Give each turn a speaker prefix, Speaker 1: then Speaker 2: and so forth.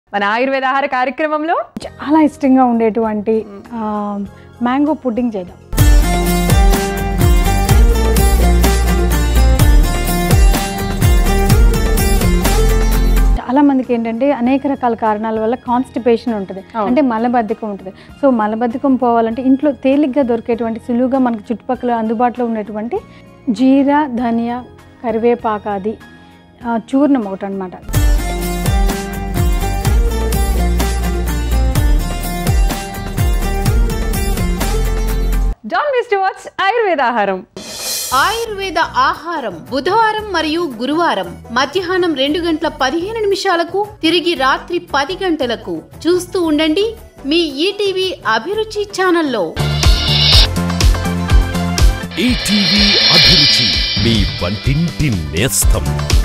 Speaker 1: మన ఆయుర్వేద ఆహార కార్యక్రమంలో
Speaker 2: చాలా ఇష్టంగా ఉండేటువంటి మ్యాంగో పుడ్డింగ్ చేద్దాం చాలా మందికి ఏంటంటే అనేక రకాల కారణాల వల్ల కాన్స్టిపేషన్ ఉంటుంది అంటే మలబద్ధకం ఉంటుంది సో మలబద్ధకం పోవాలంటే ఇంట్లో తేలిగ్గా దొరికేటువంటి సులువుగా మనకి చుట్టుపక్కల అందుబాటులో ఉన్నటువంటి జీరా ధనియా కరివేపాకాది ఆ, చూర్ణం ఒకటి అనమాట
Speaker 1: జాన్ మిస్ టు వాచ్ ఆయుర్వేద ఆహారం
Speaker 3: ఆయుర్వేద ఆహారం బుధవారం మరియు గురువారం మధ్యాహ్నం రెండు గంటల పదిహేను నిమిషాలకు తిరిగి రాత్రి పది గంటలకు చూస్తూ ఉండండి మీ ఈటీవీ అభిరుచి ఛానల్లో
Speaker 4: ఈటీవీ అభిరుచి మీ వంటింటి నేస్తం